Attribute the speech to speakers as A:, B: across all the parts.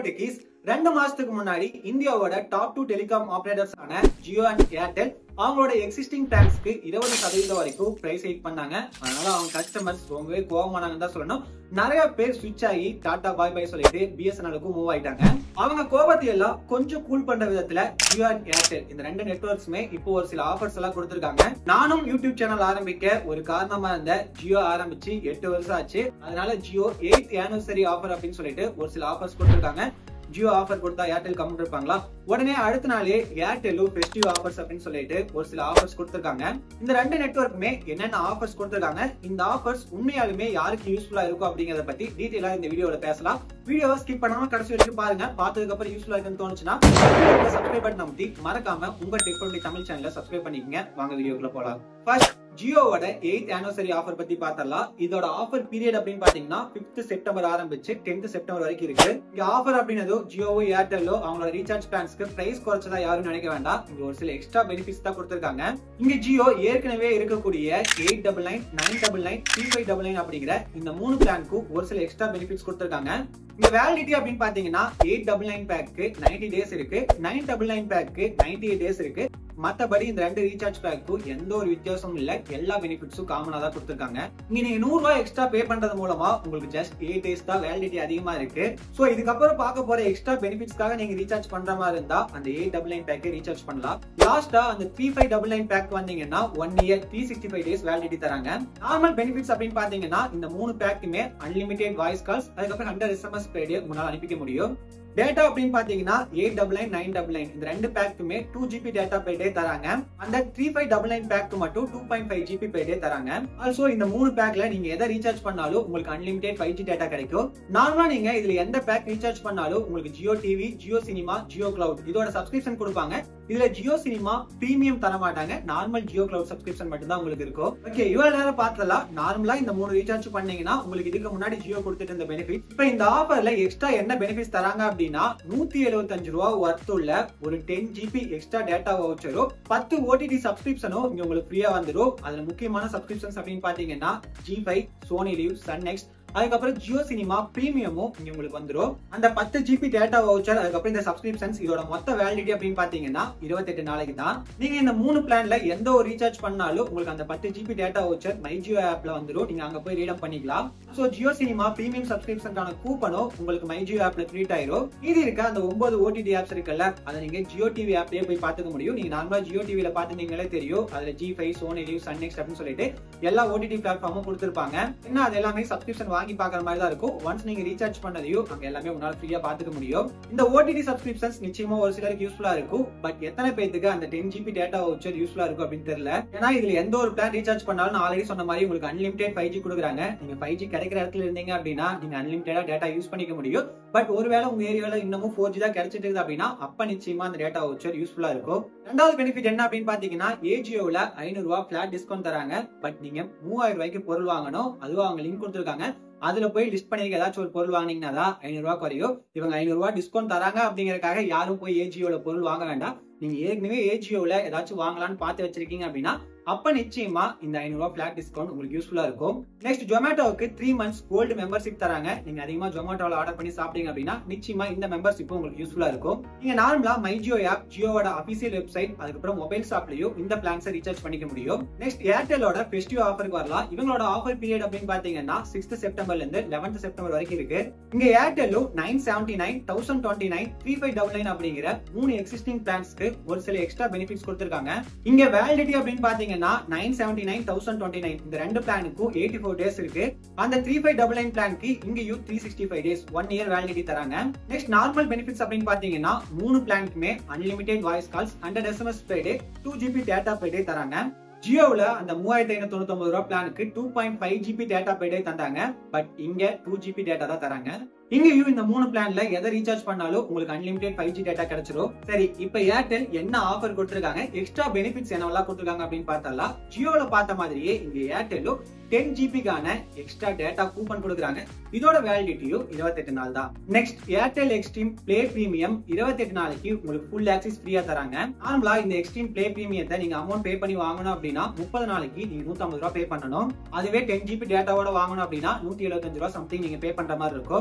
A: techies ரெண்டு மாசத்துக்கு முன்னாடி இந்தியாவோட டாப் டூ டெலிகாம் ஆபரேட்டர்ஸ் ஆன ஜியோ அண்ட் ஏர்டெல் அவங்களோட எக்ஸிஸ்டிங் பிளான்ஸ்க்கு இருபது சதவீதம் வரைக்கும் பிரைஸ் ஹைட் பண்ணாங்க அதனால அவங்க கஸ்டமர்ஸ் ரொம்பவே கோவமானாங்கன்னு தான் சொல்லணும் நிறைய பேர் ஸ்விட்ச் ஆகி டாடா பாய் பாய் சொல்லிட்டு பிஎஸ்என்எலுக்கு மூவ் ஆயிட்டாங்க அவங்க கோபத்தை எல்லாம் கொஞ்சம் கூல் பண்ற விதத்துல ஜியோ அண்ட் ஏர்டெல் இந்த ரெண்டு நெட்வொர்க்ஸுமே இப்போ ஒரு சில ஆஃபர்ஸ் எல்லாம் கொடுத்திருக்காங்க நானும் யூடியூப் சேனல் ஆரம்பிக்க ஒரு காரணமா இருந்த ஜியோ ஆரம்பிச்சு எட்டு வருஷம் ஆச்சு அதனால ஜியோ எயித் ஆனிவர்சரி ஆஃபர் அப்படின்னு சொல்லிட்டு ஒரு சில ஆஃபர்ஸ் கொடுத்திருக்காங்க ஜியோ ஆஃபர் கொடுத்தா ஏர்டெல் கமெண்ட் இருப்பாங்களா உடனே அடுத்த நாளே ஏர்டெல்லும் ஃபெஸ்டிவ் ஆஃபர்ஸ் அப்படின்னு சொல்லிட்டு ஒரு சில ஆஃபர்ஸ் கொடுத்திருக்காங்க இந்த ரெண்டு நெட்வொர்க்குமே என்னென்ன ஆஃபர்ஸ் கொடுத்திருக்காங்க இந்த ஆஃபர்ஸ் உண்மையாலுமே யாருக்கு யூஸ்ஃபுல்லா இருக்கும் அப்படிங்கறத பத்தி டீடைலா இந்த வீடியோல பேசலாம் வீடியோவை ஸ்கிப் பண்ணாம கடைசி வரைக்கும் பாருங்க பார்த்ததுக்கு அப்புறம் யூஸ்ஃபுல்லா இருக்குன்னு தோணுச்சுன்னா சப்ஸ்கிரைப் பட்டன் அமைத்தி மறக்காம உங்க டெக்னாலஜி தமிழ் சேனலை சப்ஸ்கிரைப் பண்ணிக்கங்க வாங்க வீடியோக்குள்ள போலாம் ஃபர்ஸ்ட் ஜியோவோட எயித் ஆனிவர்சரி ஆஃபர் பத்தி பார்த்தலாம் இதோட ஆஃபர் பீரியட் அப்படின்னு பாத்தீங்கன்னா பிப்த் செப்டம்பர் ஆரம்பிச்சு டென்த் செப்டம்பர் வரைக்கும் இருக்கு இங்க ஆஃபர் அப்படின்னதோ ஜியோவோ ஏர்டெல்லோ அவங்களோட ரீசார்ஜ் பிளான்ஸ்க்கு பிரைஸ் குறைச்சதா யாரும் நினைக்க வேண்டாம் இங்க ஒரு சில எக்ஸ்ட்ரா பெனிஃபிட்ஸ் தான் கொடுத்திருக்காங்க இங்க ஜியோ ஏற்கனவே இருக்கக்கூடிய eight double nine nine double nine three five double nine அப்படிங்கிற இந்த மூணு பிளான்க்கும் ஒரு சில எக்ஸ்ட்ரா பெனிஃபிட்ஸ் கொடுத்திருக்காங்க இந்த வேலிடிட்டி அப்படின்னு பாத்தீங்கன்னா எயிட் டபுள் நைன் பேக்கு நைன்டி டேஸ் இருக்கு நைன் டபுள் நைன் பேக்கு நைன்டி எயிட் டேஸ் இருக்கு மத்தபடி இந்த ரெண்டு ரீசார்ஜ் பேக்கும் எந்த ஒரு வித்தியாசமும் இல்ல எல்லா பெனிஃபிட்ஸும் காமனா தான் கொடுத்திருக்காங்க இங்க நீங்க நூறு ரூபாய் எக்ஸ்ட்ரா பே பண்றது மூலமா உங்களுக்கு ஜஸ்ட் எயிட் டேஸ் தான் வேலிடிட்டி அதிகமா இருக்கு சோ இதுக்கப்புறம் பார்க்க போற எக்ஸ்ட்ரா பெனிஃபிட்ஸ்க்காக நீங்க ரீசார்ஜ் பண்ற மாதிரி இருந்தா அந்த எயிட் டபுள் நைன் பேக்கே ரீசார்ஜ் பண்ணலாம் லாஸ்டா அந்த three five double nine pack வந்தீங்கன்னா one year three sixty five days validity தராங்க நார்மல் பெனிஃபிட்ஸ் அப்படின்னு பாத்தீங்கன்னா இந்த மூணு பேக்குமே அன்லிமிடெட் வாய்ஸ் கால்ஸ் அதுக்கப்புறம் ஹண்ட்ரட் எஸ்எம்எஸ் பேர் டே உங்களால அனுப்பிக்க முடியும் டேட்டா அப்படின்னு பாத்தீங்கன்னா eight double nine nine double nine இந்த ரெண்டு பேக்குமே two GB data per day தராங்க அந்த த்ரீ ஃபைவ் டபுள் நைன் பேக்கு மட்டும் two point five GB per day தராங்க ஆல்சோ இந்த மூணு பேக்ல நீங்க எதை ரீசார்ஜ் பண்ணாலும் உங்களுக்கு அன்லிமிடெட் ஃபைவ் ஜி டேட்டா கிடைக்கும் நார்மலா நீங்க இதுல எந்த பேக் ரீசார்ஜ் பண்ணாலும் உங்களுக்கு Jio TV Jio Cinema Jio Cloud இதோட சப்ஸ்கிரிப்ஷன் கொடுப்பாங்க இதுல ஜியோ சினிமா பிரீமியம் தர மாட்டாங்க நார்மல் ஜியோ கிளவுட் சப்ஸ்கிரிப்ஷன் மட்டும் தான் உங்களுக்கு இருக்கும் ஓகே இவ்வளவு நேரம் பார்த்தலாம் நார்மலா இந்த மூணு ரீசார்ஜ் பண்ணீங்கன்னா உங்களுக்கு இதுக்கு முன்னாடி ஜியோ கொடுத்துட்டு இருந்த பெனிஃபிட் இப்ப இந்த ஆஃபர்ல எக்ஸ்ட்ரா என்ன பெனிஃபிட்ஸ் தராங்க அப்படின்னா நூத்தி எழுபத்தஞ்சு ரூபா ஒர்த் உள்ள ஒரு டென் ஜிபி எக்ஸ்ட்ரா டேட்டா வவுச்சரும் பத்து ஓடிடி சப்ஸ்கிரிப்ஷனும் இங்க உங்களுக்கு ஃப்ரீயா வந்துடும் அதுல முக்கியமான சப்ஸ்கிரிப்ஷன்ஸ் அப்படின்னு பாத்தீங்கன்னா Zee five Sony LIV Sun Next அதுக்கப்புறம் ஜியோ சினிமா பிரீமியமும் இங்க உங்களுக்கு வந்துடும் அந்த பத்து ஜிபி டேட்டா வவுச்சர் அதுக்கப்புறம் இந்த சப்ஸ்கிரிப்ஷன்ஸ் இதோட மொத்த வேலிடிட்டி அப்படின்னு பாத்தீங்கன்னா இருபத்தெட்டு நாளைக்கு தான் நீங்க இந்த மூணு பிளான்ல எந்த ஒரு ரீசார்ஜ் பண்ணாலும் உங்களுக்கு அந்த பத்து GB data voucher my Jio ஆப்ல வந்துடும் நீங்க அங்க போய் ரீடம் பண்ணிக்கலாம் சோ ஜியோ சினிமா பிரீமியம் சப்ஸ்கிரிப்ஷனுக்கான கூப்பனும் உங்களுக்கு மை ஜியோ ஆப்ல ட்ரீட் ஆயிரும் இது இருக்க அந்த ஒன்பது ஓடிடி ஆப்ஸ் இருக்குல்ல அதை நீங்க ஜியோ டிவி ஆப்லயே போய் பாத்துக்க முடியும் நீங்க நார்மலா ஜியோ டிவில பாத்துட்டீங்களே தெரியும் அதுல Zee five Sony LIV Sun Next அப்படின்னு சொல்லிட்டு எல்லா ஓடிடி பிளாட்ஃபார்மும் கொடுத்திருப்பாங்க என்ன அது எல்லாமே சப்ஸ்கிரிப்ஷன் வாங்கி பாக்குற மாதிரி தான் இருக்கும் ஒன்ஸ் நீங்க ரீசார்ஜ் பண்ணதையும் அங்க எல்லாமே உங்களால ஃப்ரீயா பாத்துக்க முடியும் இந்த ஓடிடி சப்ஸ்கிரிப்ஷன்ஸ் நிச்சயமா ஒரு சிலருக்கு யூஸ்ஃபுல்லா இருக்கும் பட் எத்தனை பேத்துக்கு அந்த டென் ஜிபி டேட்டா வவுச்சர் யூஸ்ஃபுல்லா இருக்கும் அப்படின்னு தெரியல ஏன்னா இதுல எந்த ஒரு பிளான் ரீசார்ஜ் பண்ணாலும் நான் ஆல்ரெடி சொன்ன மாதிரி உங்களுக்கு அன்லிமிடெட் ஃபைவ் ஜி கொடுக்குறாங்க நீங்க ஃபைவ் ஜி கிடைக்கிற இடத்துல இருந்தீங்க அப்படின்னா நீங்க அன்லிமிட்டடா டேட்டா யூஸ் பண்ணிக்க முடியும் பட் ஒருவேளை உங்க ஏரியால இன்னமும் ஃபோர் ஜி தான் கிடைச்சிட்டு இருக்குது அப்படின்னா அப்ப நிச்சயமா அந்த டேட்டா வவுச்சர் யூஸ்ஃபுல்லா இருக்கும் ரெண்டாவது பெனிஃபிட் என்ன அப்படின்னு பாத்தீங்கன்னா ஏஜியோல ஐநூறு ரூபாய் பிளாட் டிஸ்கவுண்ட் தராங்க பட் நீங்க மூவாயிரம் ரூபாய்க்கு பொருள் வாங்கணும் அதுவும் அவங்க லிங்க் கொடுத்துருக்காங்க அதுல போய் லிஸ்ட் பண்ணி ஏதாச்சும் ஒரு பொருள் வாங்கினீங்கன்னா தான் ஐநூறு ரூபாய் குறையும் இவங்க ஐநூறு ரூபாய் டிஸ்கவுண்ட் தராங்க அப்படிங்கறக்காக யாரும் போய் ஏஜியோல பொருள் வாங்க வேண்டாம் நீங்க ஏற்கனவே ஏஜியோல ஏதாச்சும் வாங்கலாம்னு பார்த்து வச்சிருக்கீங்க அப்படின்னா அப்ப நிச்சயமா இந்த ஐநூறு ரூபாய் பிளாட் டிஸ்கவுண்ட் உங்களுக்கு யூஸ்ஃபுல்லா இருக்கும் நெக்ஸ்ட் ஜொமேட்டோவுக்கு த்ரீ மந்த்ஸ் கோல்டு மெம்பர்ஷிப் தராங்க நீங்க அதிகமா ஜொமேட்டோல ஆர்டர் பண்ணி சாப்பிட்டீங்க அப்படின்னா நிச்சயமா இந்த மெம்பர்ஷிப் உங்களுக்கு யூஸ்ஃபுல்லா இருக்கும் நீங்க நார்மலா மை ஜியோ ஆப் ஜியோவோட அபிஷியல் வெப்சைட் அதுக்கப்புறம் மொபைல் ஷாப்லயும் இந்த பிளான்ஸை ரீசார்ஜ் பண்ணிக்க முடியும் நெக்ஸ்ட் ஏர்டெலோட ஃபெஸ்டிவ் ஆஃபருக்கு வரலாம் இவங்களோட ஆஃபர் பீரியட் அப்படின்னு பாத்தீங்கன்னா சிக்ஸ்த் செப்டம்பர்ல இருந்து லெவன்த் செப்டம்பர் வரைக்கும் இருக்கு இங்க ஏர்டெலும் nine seventy nine thousand twenty nine three five double nine அப்படிங்கிற மூணு எக்ஸிஸ்டிங் பிளான்ஸ்க்கு ஒரு சில எக்ஸ்ட்ரா பெனிஃபிட்ஸ் கொடுத்திருக்காங்க இங்க வேலிடிட்டி அப்படின்னு பாத்தீங்கன்னா nine seventy nine thousand twenty nine இந்த ரெண்டு பிளானுக்கும் எயிட்டி ஃபோர் டேஸ் இருக்கு அந்த த்ரீ ஃபைவ் டபுள் நைன் பிளான்க்கு இங்கேயும் three sixty five days one year validity தராங்க நெக்ஸ்ட் நார்மல் பெனிஃபிட்ஸ் அப்படின்னு பாத்தீங்கன்னா மூணு பிளானுக்குமே unlimited voice calls hundred SMS per day two GB data per day தராங்க ஜியோவில் அந்த மூவாயிரத்தி ஐநூத்தி தொண்ணூத்தி ஒன்பது ரூபா பிளானுக்கு two point five GB data per day தந்தாங்க பட் இங்க டூ ஜிபி டேட்டா தான் தராங்க இங்கேயும் இந்த மூணு பிளான்ல எதை ரீசார்ஜ் பண்ணாலும் உங்களுக்கு அன்லிமிடெட் ஃபைவ் ஜி டேட்டா கிடைச்சிரும் சரி இப்ப ஏர்டெல் என்ன ஆஃபர் கொடுத்திருக்காங்க எக்ஸ்ட்ரா பெனிஃபிட்ஸ் என்னவெல்லாம் கொடுத்திருக்காங்க அப்படின்னு பார்த்தா ஜியோல பார்த்த மாதிரியே இங்க ஏர்டெல்லும் டென் ஜிபிக்கான எக்ஸ்ட்ரா டேட்டா கூப்பன் கொடுக்குறாங்க இதோட வேலிடிட்டியும் இருபத்தெட்டு நாள் தான் next Airtel Xtreme Play Premium இருபத்தெட்டு நாளைக்கு உங்களுக்கு ஃபுல் ஆக்சஸ் ஃப்ரீயா தராங்க நார்மலா இந்த எக்ஸ்ட்ரீம் பிளே பிரீமியத்தை நீங்க அமௌண்ட் பே பண்ணி வாங்கணும் அப்படின்னா முப்பது நாளைக்கு நீங்க நூத்தி ரூபாய் பே பண்ணணும் அதுவே டென் ஜிபி டேட்டாவோட வாங்கணும் அப்படின்னா நூத்தி எழுபத்தஞ்சு ரூபாய் சம்திங் நீங்க பே பண்ற மாதிரி இருக்கும் சோ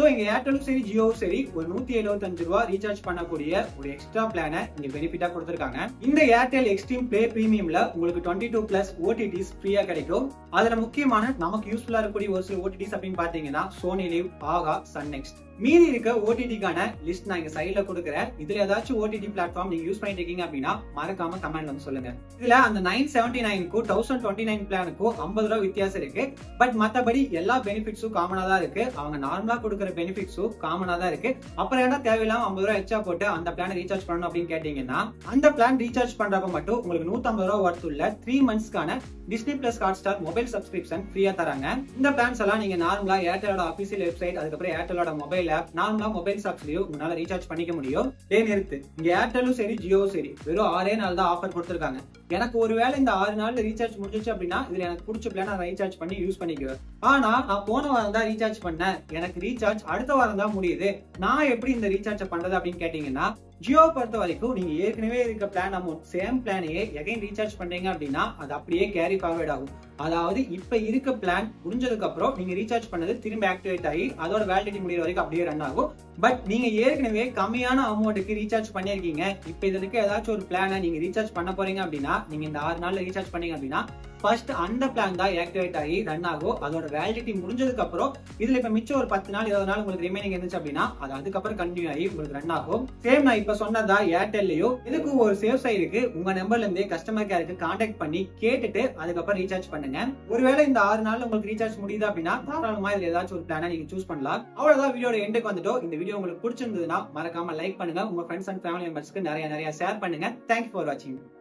A: சோ இங்க ஏர்டெலும் சரி ஜியோவும் சரி ஒரு நூத்தி எழுபத்தஞ்சு ரூபா ரீசார்ஜ் பண்ணக்கூடிய ஒரு எக்ஸ்ட்ரா பிளான இங்க பெனிஃபிட்டா கொடுத்திருக்காங்க இந்த ஏர்டெல் எக்ஸ்ட்ரீம் பிளே பிரீமியம்ல உங்களுக்கு டுவெண்ட்டி டூ பிளஸ் ஓடிடிஸ் ஃப்ரீயா கிடைக்கும் அதுல முக்கியமான நமக்கு யூஸ்ஃபுல்லா இருக்கக்கூடிய ஒரு சில ஓடிடிஸ் அப்படின்னு பாத்தீங்கன்னா Sony LIV Aha Sun NXT மீதி இருக்க ஓடிடிக்கான லிஸ்ட் நான் இங்க சைட்ல கொடுக்குறேன் இதுல ஏதாச்சும் ஓடிடி பிளாட்ஃபார்ம் நீங்க யூஸ் பண்ணிட்டு இருக்கீங்க அப்படின்னா மறக்காம கமெண்ட் வந்து சொல்லுங்க இதுல அந்த நைன் செவன்டி நைனுக்கும் தௌசண்ட் டுவெண்ட்டி நைன் பிளானுக்கும் ஐம்பது ரூபா வித்தியாசம் இருக்கு பட் மத்தபடி எல்லா பெனிஃபிட்ஸும் காமனா தான் இருக்கு அவங்க நார்மலா கொடுக்குற பெனிஃபிட்ஸும் காமனா தான் இருக்கு அப்புறம் என்ன தேவையில்லாம ஐம்பது ரூபா எக்ஸ்ட்ரா போட்டு அந்த பிளான் ரீசார்ஜ் பண்ணணும் அப்படின்னு கேட்டீங்கன்னா அந்த பிளான் ரீசார்ஜ் பண்றப்ப மட்டும் உங்களுக்கு நூத்தம்பது ரூபா ஒர்த் உள்ள த்ரீ மந்த்ஸ்க்கான Disney Plus Hotstar mobile subscription ஃப்ரீயா தராங்க இந்த பிளான்ஸ் எல்லாம் நீங்க நார்மலா ஏர்டெலோட அபிஷியல் வெப்சைட் அதுக்கப்புறம் ஏர்டெலோட மொபைல் ஆப் நார்மலா மொபைல் ஷாப்ஸ்லயும் உங்களால ரீசார்ஜ் பண்ணிக்க முடியும் டே நிறுத்து இங்க ஏர்டெலும் சரி ஜியோவும் சரி வெறும் ஆறே நாள் தான் ஆஃபர் கொடுத்துருக்காங்க எனக்கு ஒருவேளை இந்த ஆறு நாள்ல ரீசார்ஜ் முடிஞ்சிச்சு அப்படின்னா இதுல எனக்கு பிடிச்ச பிளான் நான் ரீசார்ஜ் பண்ணி யூஸ் பண்ணிக்குவேன் ஆனா நான் போன வாரம் தான் ரீசார்ஜ் பண்ணேன் எனக்கு ரீசார்ஜ் அடுத்த வாரம் தான் முடியுது நான் எப்படி இந்த ரீசார்ஜ் பண்றது அப்படின்னு கேட்டீங்கன்னா ஜியோ பொறுத்த வரைக்கும் நீங்க ஏற்கனவே இருக்க பிளான் அமௌண்ட் சேம் பிளானையே எகைன் ரீசார்ஜ் பண்றீங்க அப்படின்னா அது அப்படியே கேரி ஃபார்வர்ட் ஆகும் அதாவது இப்ப இருக்க பிளான் முடிஞ்சதுக்கு அப்புறம் நீங்க ரீசார்ஜ் பண்ணது திரும்ப ஆக்டிவேட் ஆகி அதோட வேலிடிட்டி முடிகிற வரைக்கும் அப்படியே ரன் ஆகும் பட் நீங்க ஏற்கனவே கம்மியான அமௌண்ட்டுக்கு ரீசார்ஜ் பண்ணிருக்கீங்க இப்ப இதுல இருக்க ஏதாச்சும் ஒரு பிளானை நீங்க ரீசார்ஜ் பண்ண போறீங்க அப்படின்னா நீங்க இந்த ஆறு நாள்ல ரீசார்ஜ் பண்ணீங்க அப்படின்னா ஃபர்ஸ்ட் அந்த பிளான் தான் ஆக்டிவேட் ஆகி ரன் ஆகும் அதோட வேலிடிட்டி முடிஞ்சதுக்கு அப்புறம் இதுல இப்ப மிச்சம் ஒரு பத்து நாள் இருபது நாள் உங்களுக்கு ரிமைனிங் இருந்துச்சு அப்படின்னா அது அதுக்கப்புறம் கண்டினியூ ஆகி உங்களுக்கு ரன் ஆகும் சேம் நான் இப்ப சொன்னதா ஏர்டெல்லையோ இதுக்கு ஒரு சேவ் சைடுக்கு உங்க நம்பர்ல இருந்தே கஸ்டமர் கேருக்கு கான்டாக்ட் பண்ணி கேட்டுட்டு அதுக்கப்புறம் ரீசார்ஜ் பண்ணுங்க ஒருவேளை இந்த ஆறு நாள் உங்களுக்கு ரீசார்ஜ் முடியுது அப்படின்னா தாராளமா இதுல ஏதாச்சும் ஒரு பிளான நீங்க சூஸ் பண்ணலாம் அவ்வளவுதான் வீடியோட எண்டுக்கு வந்துட்டோம் இந்த வீடியோ உங்களுக்கு பிடிச்சிருந்ததுன்னா மறக்காம லைக் பண்ணுங்க உங்க ஃப்ரெண்ட்ஸ் அண்ட் ஃபேமிலி மெம்பர்ஸ்க்கு நிறைய நிறைய ஷேர் பண்ணுங்க தேங்க்ஸ் ஃபார் வாட்சிங்